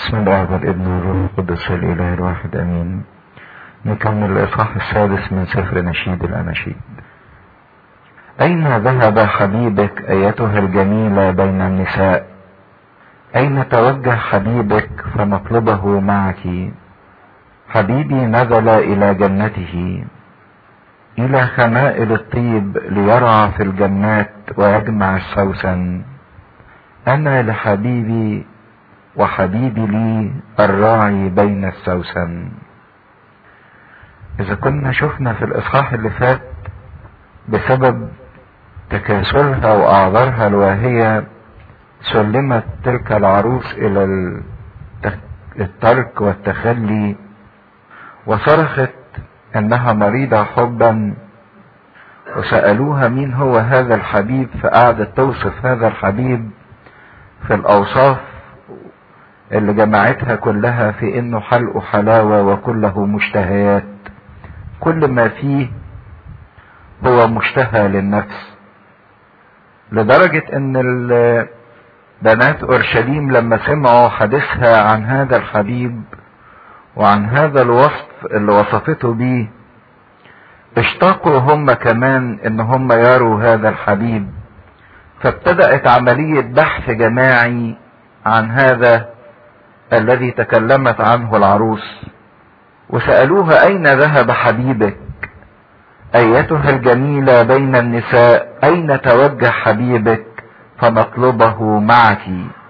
بسم الله والابن والروح القدس الاله الواحد امين نكمل الاصحاح السادس من سفر نشيد الاناشيد اين ذهب حبيبك ايتها الجميله بين النساء اين توجه حبيبك فنطلبه معك حبيبي نزل الى جنته الى خمائل الطيب ليرعى في الجنات ويجمع السوسن انا لحبيبي وحبيبي لي الراعي بين السوسن اذا كنا شفنا في الاصحاح اللي فات بسبب تكاسلها واعذارها الواهية سلمت تلك العروس الى الترك والتخلي وصرخت انها مريضة حبا وسألوها مين هو هذا الحبيب فقعدت توصف هذا الحبيب في الاوصاف اللي جمعتها كلها في انه حلقه حلاوة وكله مشتهيات كل ما فيه هو مشتهى للنفس لدرجة ان بنات اورشليم لما سمعوا حديثها عن هذا الحبيب وعن هذا الوصف اللي وصفته بيه اشتاقوا هم كمان ان هم يروا هذا الحبيب فابتدأت عملية بحث جماعي عن هذا الذي تكلمت عنه العروس وسألوها أين ذهب حبيبك أيتها الجميلة بين النساء أين توجه حبيبك فنطلبه معك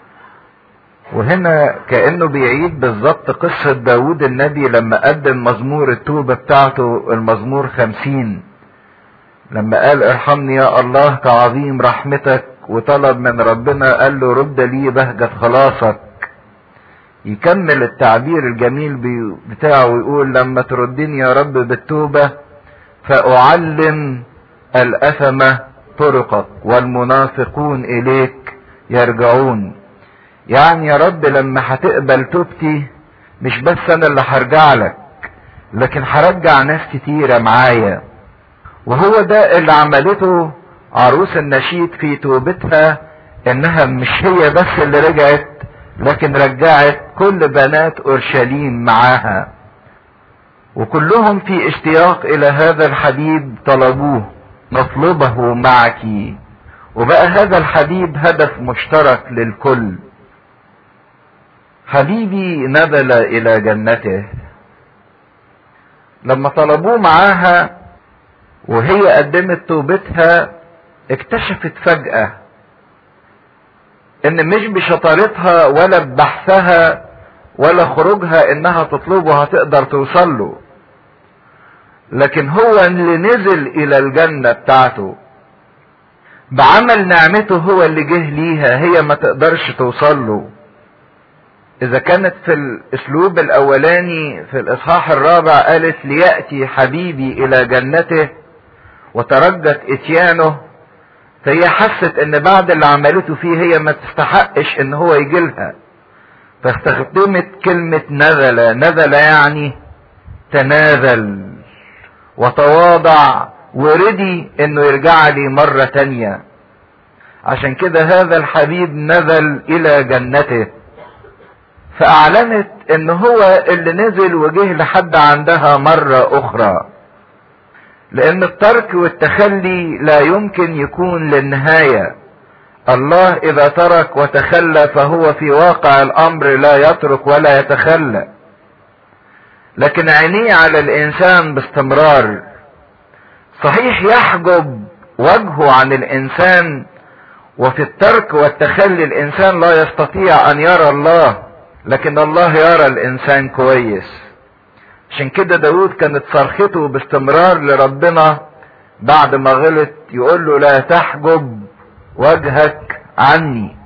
وهنا كأنه بيعيد بالظبط قصة داود النبي لما قدم مزمور التوبة بتاعته المزمور خمسين لما قال ارحمني يا الله كعظيم رحمتك وطلب من ربنا قال له رد لي بهجة خلاصك يكمل التعبير الجميل بتاعه ويقول لما تردني يا رب بالتوبة فأعلم الأثمة طرقك والمنافقون إليك يرجعون يعني يا رب لما هتقبل توبتي مش بس أنا اللي هرجع لك لكن هرجع ناس كتيرة معايا وهو ده اللي عملته عروس النشيد في توبتها انها مش هي بس اللي رجعت لكن رجعت كل بنات اورشليم معاها وكلهم في اشتياق الى هذا الحبيب طلبوه نطلبه معك وبقى هذا الحبيب هدف مشترك للكل حبيبي نزل الى جنته لما طلبوه معاها وهي قدمت توبتها اكتشفت فجأة ان مش بشطارتها ولا ببحثها ولا خروجها انها تطلبه هتقدر توصل له لكن هو اللي نزل الى الجنة بتاعته بعمل نعمته هو اللي جه ليها هي ما تقدرش توصل له اذا كانت في الاسلوب الاولاني في الاصحاح الرابع قالت ليأتي حبيبي الى جنته وترجت اتيانه فهي حست ان بعد اللي عملته فيه هي ما تستحقش ان هو يجي لها فاستخدمت كلمة نزل نزل يعني تنازل وتواضع وردي انه يرجع لي مرة تانية عشان كده هذا الحبيب نزل الى جنته فاعلنت ان هو اللي نزل وجه لحد عندها مرة اخرى لان الترك والتخلي لا يمكن يكون للنهاية الله اذا ترك وتخلى فهو في واقع الامر لا يترك ولا يتخلى لكن عينيه على الانسان باستمرار صحيح يحجب وجهه عن الانسان وفي الترك والتخلي الانسان لا يستطيع ان يرى الله لكن الله يرى الانسان كويس عشان كده داود كانت صرخته باستمرار لربنا بعد ما غلط يقول له لا تحجب وجهك عني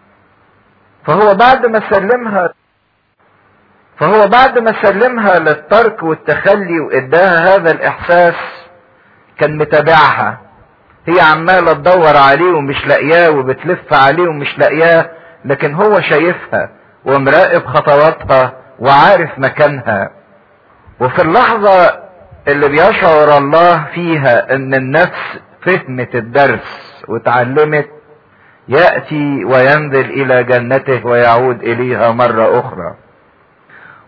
فهو بعد ما سلمها فهو بعد ما سلمها للترك والتخلي واداها هذا الاحساس كان متابعها هي عماله تدور عليه ومش لاقياه وبتلف عليه ومش لاقياه لكن هو شايفها ومراقب خطواتها وعارف مكانها وفي اللحظة اللي بيشعر الله فيها ان النفس فهمت الدرس وتعلمت يأتي وينزل الى جنته ويعود اليها مرة اخرى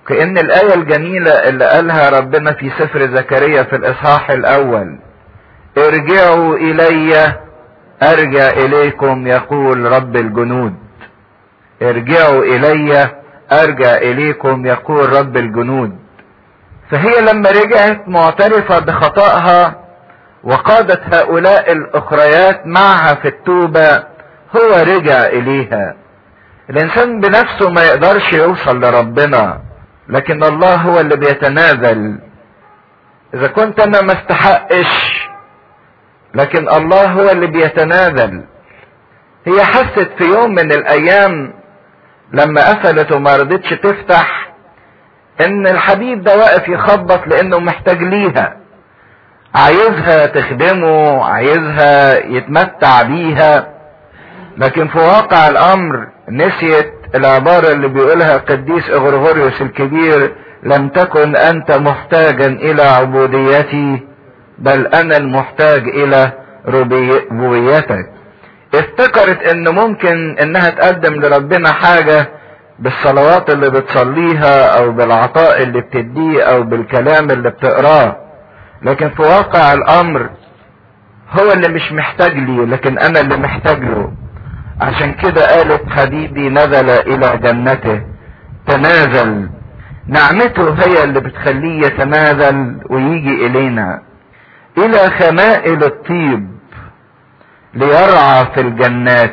كأن الآية الجميلة اللي قالها ربنا في سفر زكريا في الإصحاح الأول ارجعوا إلي أرجع إليكم يقول رب الجنود ارجعوا إلي أرجع إليكم يقول رب الجنود فهي لما رجعت معترفة بخطأها وقادت هؤلاء الأخريات معها في التوبة هو رجع إليها الإنسان بنفسه ما يقدرش يوصل لربنا لكن الله هو اللي بيتنازل إذا كنت أنا ما استحقش لكن الله هو اللي بيتنازل هي حست في يوم من الأيام لما قفلت وما رضتش تفتح ان الحبيب ده واقف يخبط لانه محتاج ليها عايزها تخدمه عايزها يتمتع بيها لكن في واقع الامر نسيت العبارة اللي بيقولها القديس اغرغوريوس الكبير لم تكن انت محتاجا الى عبوديتي بل انا المحتاج الى ربوبيتك افتكرت ان ممكن انها تقدم لربنا حاجة بالصلوات اللي بتصليها او بالعطاء اللي بتديه او بالكلام اللي بتقراه لكن في واقع الامر هو اللي مش محتاج لي لكن انا اللي محتاج له عشان كده قالت حبيبي نزل الى جنته تنازل نعمته هي اللي بتخليه يتنازل ويجي الينا الى خمائل الطيب ليرعى في الجنات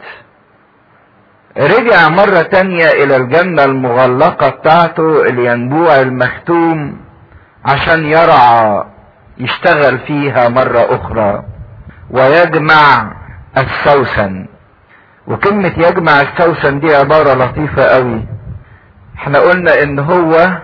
رجع مرة تانية الى الجنة المغلقة بتاعته الينبوع المختوم عشان يرعى يشتغل فيها مرة اخرى ويجمع السوسن وكلمة يجمع السوسن دي عبارة لطيفة قوي احنا قلنا ان هو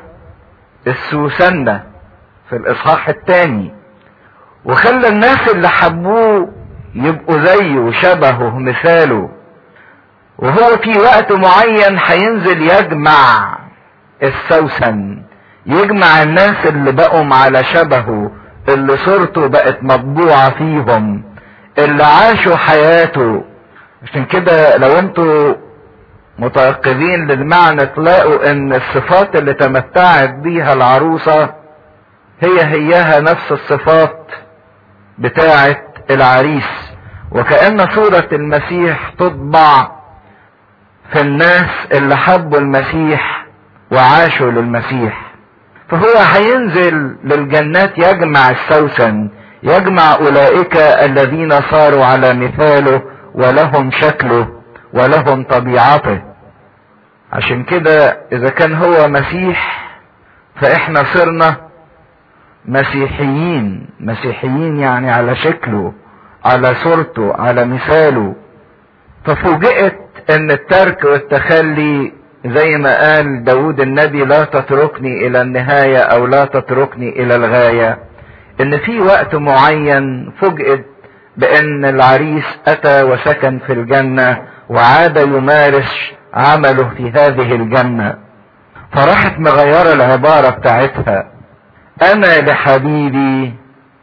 السوسنة في الاصحاح الثاني وخلى الناس اللي حبوه يبقوا زيه وشبهه مثاله وهو في وقت معين هينزل يجمع السوسن يجمع الناس اللي بقوا على شبهه اللي صورته بقت مطبوعة فيهم اللي عاشوا حياته عشان كده لو انتوا متيقظين للمعنى تلاقوا ان الصفات اللي تمتعت بيها العروسة هي هياها نفس الصفات بتاعة العريس وكأن صورة المسيح تطبع في الناس اللي حبوا المسيح وعاشوا للمسيح فهو هينزل للجنات يجمع السوسن يجمع اولئك الذين صاروا على مثاله ولهم شكله ولهم طبيعته عشان كده اذا كان هو مسيح فاحنا صرنا مسيحيين مسيحيين يعني على شكله على صورته على مثاله ففوجئت ان الترك والتخلي زي ما قال داود النبي لا تتركني الى النهاية او لا تتركني الى الغاية ان في وقت معين فوجئت بان العريس اتى وسكن في الجنة وعاد يمارس عمله في هذه الجنة فراحت مغيرة العبارة بتاعتها انا لحبيبي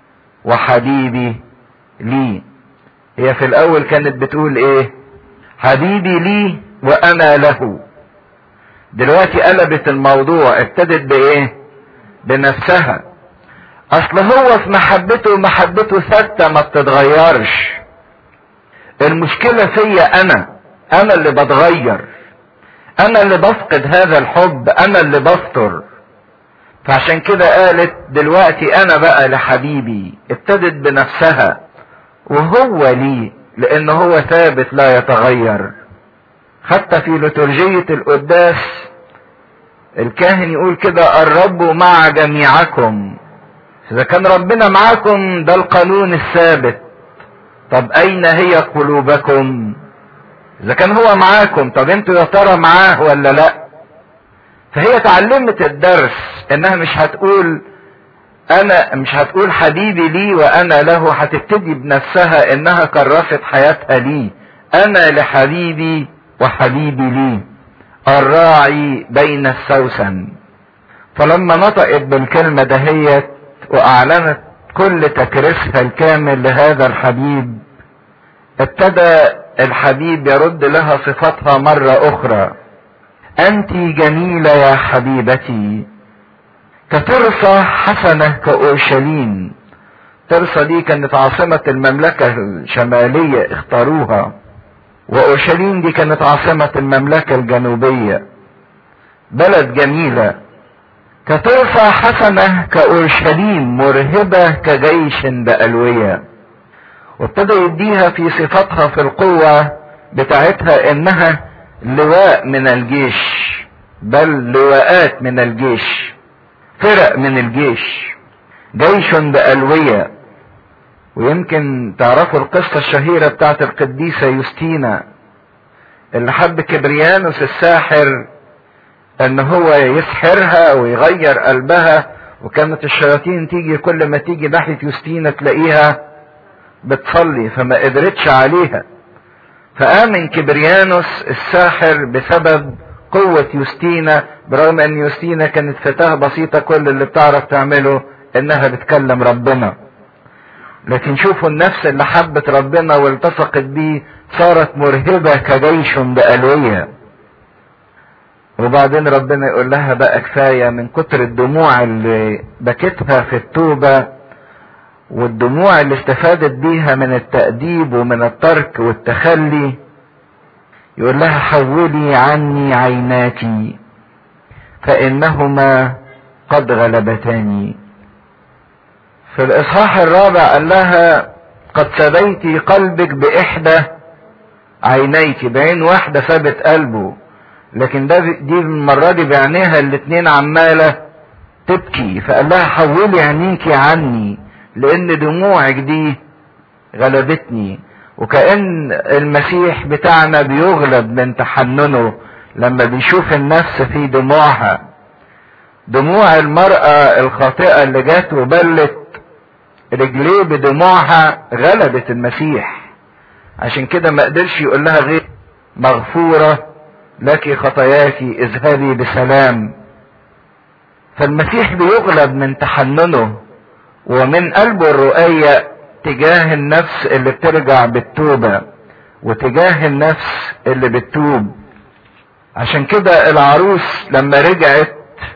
وحبيبي لي هي في الاول كانت بتقول ايه حبيبي لي وانا له دلوقتي قلبت الموضوع ابتدت بايه بنفسها اصل هو في محبته محبته ثابته ما بتتغيرش المشكله فيا انا انا اللي بتغير انا اللي بفقد هذا الحب انا اللي بفطر فعشان كده قالت دلوقتي انا بقى لحبيبي ابتدت بنفسها وهو لي لان هو ثابت لا يتغير حتى في لترجية القداس الكاهن يقول كده الرب مع جميعكم اذا كان ربنا معاكم ده القانون الثابت طب اين هي قلوبكم اذا كان هو معاكم طب انتوا يا ترى معاه ولا لا فهي اتعلمت الدرس انها مش هتقول انا مش هتقول حبيبي لي وانا له هتبتدي بنفسها انها كرست حياتها لي انا لحبيبي وحبيبي لي الراعي بين السوسن فلما نطقت بالكلمة دهيت واعلنت كل تكريسها الكامل لهذا الحبيب ابتدى الحبيب يرد لها صفاتها مرة اخرى انت جميلة يا حبيبتي كترسة حسنة كأورشليم ترسة دي كانت عاصمة المملكة الشمالية اختاروها وأورشليم دي كانت عاصمة المملكة الجنوبية بلد جميلة كترسة حسنة كأورشليم مرهبة كجيش بألوية وابتدى يديها في صفتها في القوة بتاعتها انها لواء من الجيش بل لواءات من الجيش فرق من الجيش جيش بألوية ويمكن تعرفوا القصة الشهيرة بتاعت القديسة يوستينا اللي حب كبريانوس الساحر ان هو يسحرها ويغير قلبها وكانت الشياطين تيجي كل ما تيجي ناحية يوستينا تلاقيها بتصلي فما قدرتش عليها فآمن كبريانوس الساحر بسبب قوة يوستينا برغم ان يوستينا كانت فتاة بسيطة كل اللي بتعرف تعمله انها بتكلم ربنا لكن شوفوا النفس اللي حبت ربنا والتصقت بيه صارت مرهبة كجيش بألوية وبعدين ربنا يقول لها بقى كفاية من كتر الدموع اللي بكتها في التوبة والدموع اللي استفادت بيها من التأديب ومن الترك والتخلي يقول لها حولي عني عيناك فإنهما قد غلبتاني في الإصحاح الرابع قال لها قد سبيت قلبك بإحدى عينيك بعين واحدة سابت قلبه لكن ده دي المرة دي بعينيها الاتنين عمالة تبكي فقال لها حولي عينيكي عني لان دموعك دي غلبتني وكأن المسيح بتاعنا بيغلب من تحننه لما بيشوف النفس في دموعها دموع المرأة الخاطئة اللي جات وبلت رجليه بدموعها غلبت المسيح عشان كده ما قدرش يقول لها غير مغفورة لك خطاياك اذهبي بسلام فالمسيح بيغلب من تحننه ومن قلبه الرؤية تجاه النفس اللي بترجع بالتوبة وتجاه النفس اللي بتتوب عشان كده العروس لما رجعت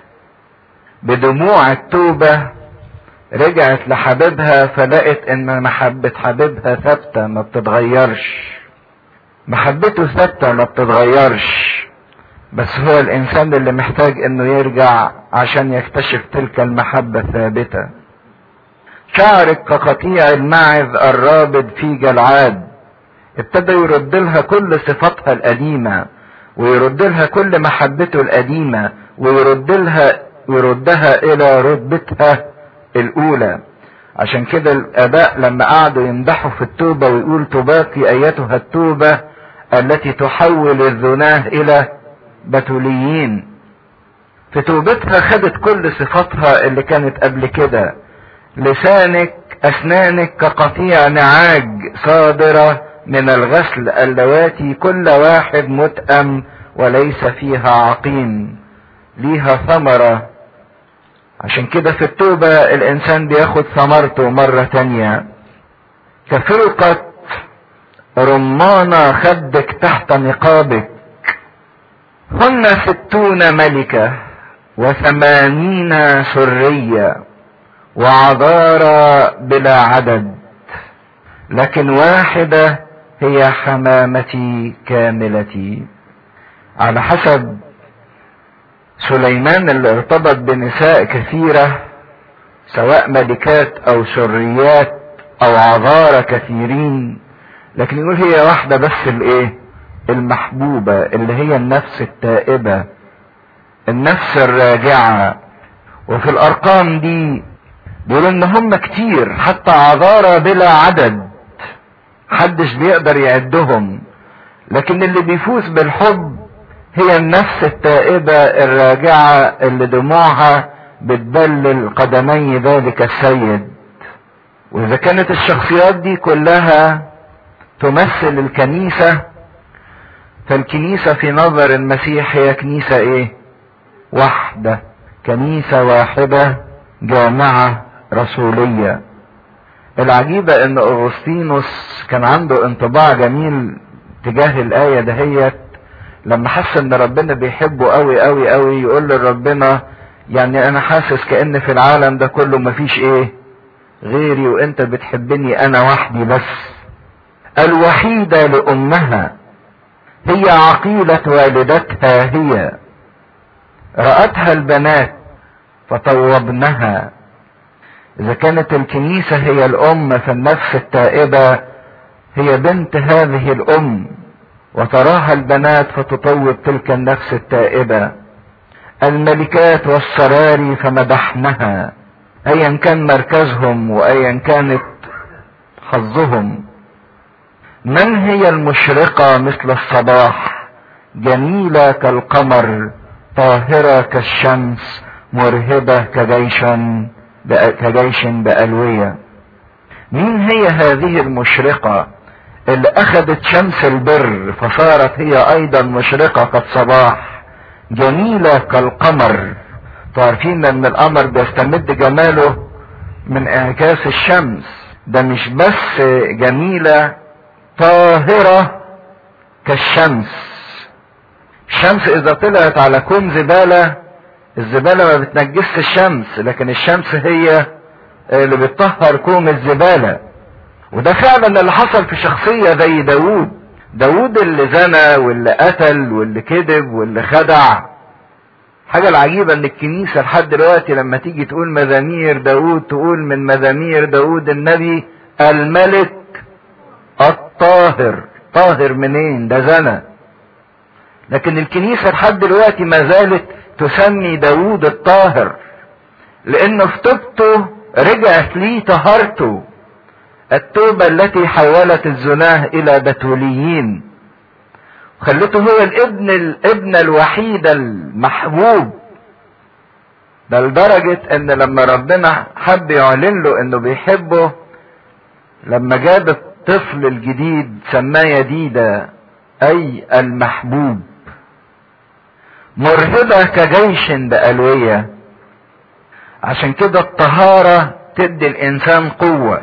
بدموع التوبة رجعت لحبيبها فلقت ان محبة حبيبها ثابتة ما بتتغيرش محبته ثابتة ما بتتغيرش بس هو الانسان اللي محتاج انه يرجع عشان يكتشف تلك المحبة الثابتة شعرك كقطيع الماعز الرابد في جلعاد ابتدى يرد لها كل صفاتها القديمة ويرد لها كل محبته القديمة ويرد لها ويردها الى رتبتها الاولى عشان كده الاباء لما قعدوا يمدحوا في التوبة ويقول تباقي ايتها التوبة التي تحول الزناه الى بتوليين في توبتها خدت كل صفاتها اللي كانت قبل كده لسانك اسنانك كقطيع نعاج صادرة من الغسل اللواتي كل واحد متأم وليس فيها عقيم ليها ثمرة عشان كده في التوبة الانسان بياخد ثمرته مرة تانية كفرقة رمانة خدك تحت نقابك هن ستون ملكة وثمانين سرية وعذارى بلا عدد لكن واحدة هي حمامتي كاملتي على حسب سليمان اللي ارتبط بنساء كثيرة سواء ملكات او سريات او عذارى كثيرين لكن يقول هي واحدة بس الايه المحبوبة اللي هي النفس التائبة النفس الراجعة وفي الارقام دي بيقول ان هم كتير حتى عذارى بلا عدد محدش بيقدر يعدهم لكن اللي بيفوز بالحب هي النفس التائبة الراجعة اللي دموعها بتبلل قدمي ذلك السيد واذا كانت الشخصيات دي كلها تمثل الكنيسة فالكنيسة في نظر المسيح هي كنيسة ايه واحدة كنيسة واحدة جامعة رسولية العجيبة ان اغسطينوس كان عنده انطباع جميل تجاه الاية دهيت لما حس ان ربنا بيحبه قوي قوي قوي يقول لربنا يعني انا حاسس كأن في العالم ده كله مفيش ايه غيري وانت بتحبني انا وحدي بس الوحيدة لامها هي عقيلة والدتها هي رأتها البنات فطوبنها اذا كانت الكنيسة هي الام فالنفس التائبة هي بنت هذه الام وتراها البنات فتطوب تلك النفس التائبة الملكات والسراري فمدحنها ايا كان مركزهم وايا كانت حظهم من هي المشرقة مثل الصباح جميلة كالقمر طاهرة كالشمس مرهبة كجيش كجيش بألوية مين هي هذه المشرقة اللي اخذت شمس البر فصارت هي ايضا مشرقة كالصباح جميلة كالقمر تعرفين ان القمر بيستمد جماله من انعكاس الشمس ده مش بس جميلة طاهرة كالشمس الشمس اذا طلعت على كون زبالة الزبالة ما بتنجسش الشمس لكن الشمس هي اللي بتطهر كوم الزبالة وده فعلا اللي حصل في شخصية زي داوود داوود اللي زنى واللي قتل واللي كذب واللي خدع حاجة العجيبة ان الكنيسة لحد دلوقتي لما تيجي تقول مزامير داوود تقول من مزامير داوود النبي الملك الطاهر طاهر منين ده زنى لكن الكنيسة لحد دلوقتي ما زالت تسمي داوود الطاهر لانه في توبته رجعت ليه طهارته التوبة التي حولت الزناه الى بتوليين خلته هو الابن الابن الوحيد المحبوب ده لدرجة ان لما ربنا حب يعلن له انه بيحبه لما جاب الطفل الجديد سماه يديدة اي المحبوب مرهبة كجيش بألوية عشان كده الطهارة تدي الانسان قوة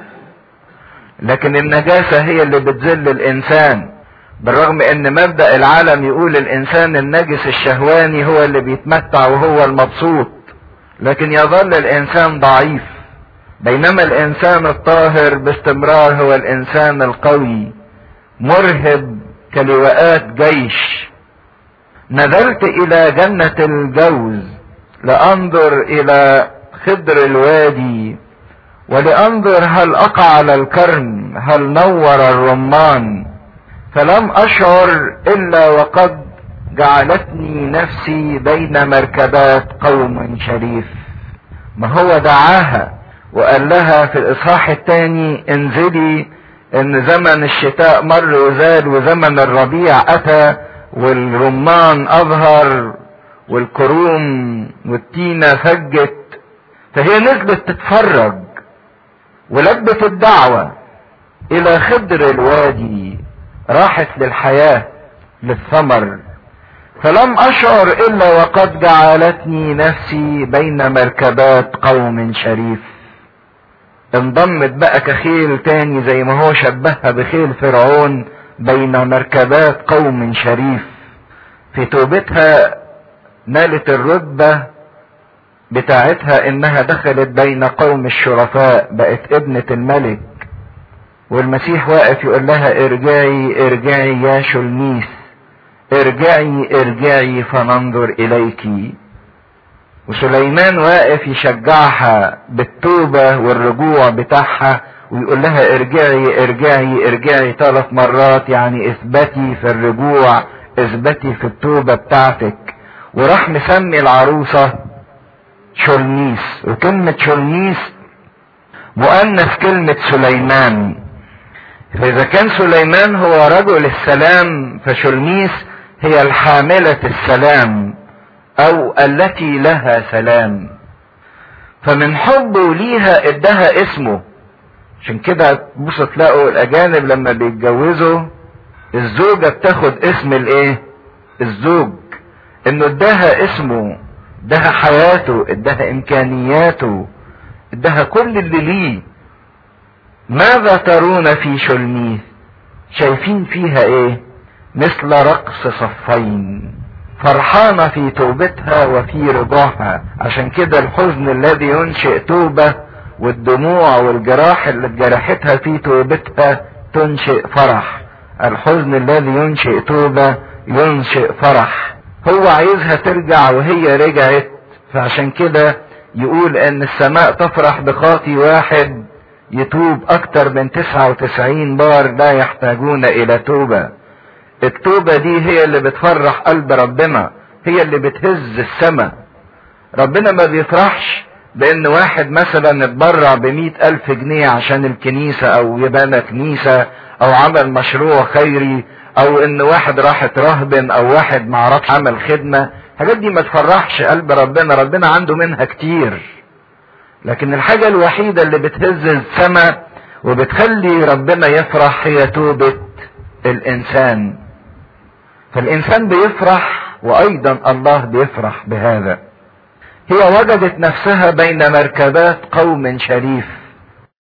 لكن النجاسة هي اللي بتذل الانسان بالرغم ان مبدأ العالم يقول الانسان النجس الشهواني هو اللي بيتمتع وهو المبسوط لكن يظل الانسان ضعيف بينما الانسان الطاهر باستمرار هو الانسان القوي مرهب كلواءات جيش نزلت الى جنة الجوز لانظر الى خضر الوادي ولانظر هل اقع على الكرم هل نور الرمان فلم اشعر الا وقد جعلتني نفسي بين مركبات قوم شريف ما هو دعاها وقال لها في الاصحاح الثاني انزلي ان زمن الشتاء مر وزاد وزمن الربيع اتى والرمان اظهر والكروم والتينة فجت فهي نزلت تتفرج ولبت الدعوة الى خضر الوادي راحت للحياة للثمر فلم اشعر الا وقد جعلتني نفسي بين مركبات قوم شريف انضمت بقى كخيل تاني زي ما هو شبهها بخيل فرعون بين مركبات قوم شريف في توبتها نالت الرتبة بتاعتها انها دخلت بين قوم الشرفاء بقت ابنة الملك والمسيح واقف يقول لها ارجعي ارجعي يا شلميس ارجعي ارجعي فننظر اليك وسليمان واقف يشجعها بالتوبة والرجوع بتاعها ويقول لها ارجعي ارجعي ارجعي ثلاث مرات يعني اثبتي في الرجوع اثبتي في التوبة بتاعتك وراح مسمي العروسة شلميس وكلمة شلميس مؤنث كلمة سليمان فإذا كان سليمان هو رجل السلام فشلميس هي الحاملة السلام أو التي لها سلام فمن حبه ليها ادها اسمه عشان كده تبصوا تلاقوا الأجانب لما بيتجوزوا الزوجة بتاخد اسم الايه؟ الزوج انه اداها اسمه اداها حياته اداها امكانياته اداها كل اللي ليه ماذا ترون في شلميث شايفين فيها ايه مثل رقص صفين فرحانة في توبتها وفي رضاها عشان كده الحزن الذي ينشئ توبة والدموع والجراح اللي اتجرحتها في توبتها تنشئ فرح الحزن الذي ينشئ توبة ينشئ فرح هو عايزها ترجع وهي رجعت فعشان كده يقول ان السماء تفرح بخاطي واحد يتوب اكتر من 99 بار لا يحتاجون الى توبة التوبة دي هي اللي بتفرح قلب ربنا هي اللي بتهز السماء ربنا ما بيفرحش بان واحد مثلا اتبرع بمئة الف جنيه عشان الكنيسة او يبنى كنيسة او عمل مشروع خيري او ان واحد راح اترهبن او واحد معرفش عمل خدمة الحاجات دي ما تفرحش قلب ربنا ربنا عنده منها كتير لكن الحاجة الوحيدة اللي بتهز السماء وبتخلي ربنا يفرح هي توبة الانسان فالانسان بيفرح وايضا الله بيفرح بهذا هي وجدت نفسها بين مركبات قوم شريف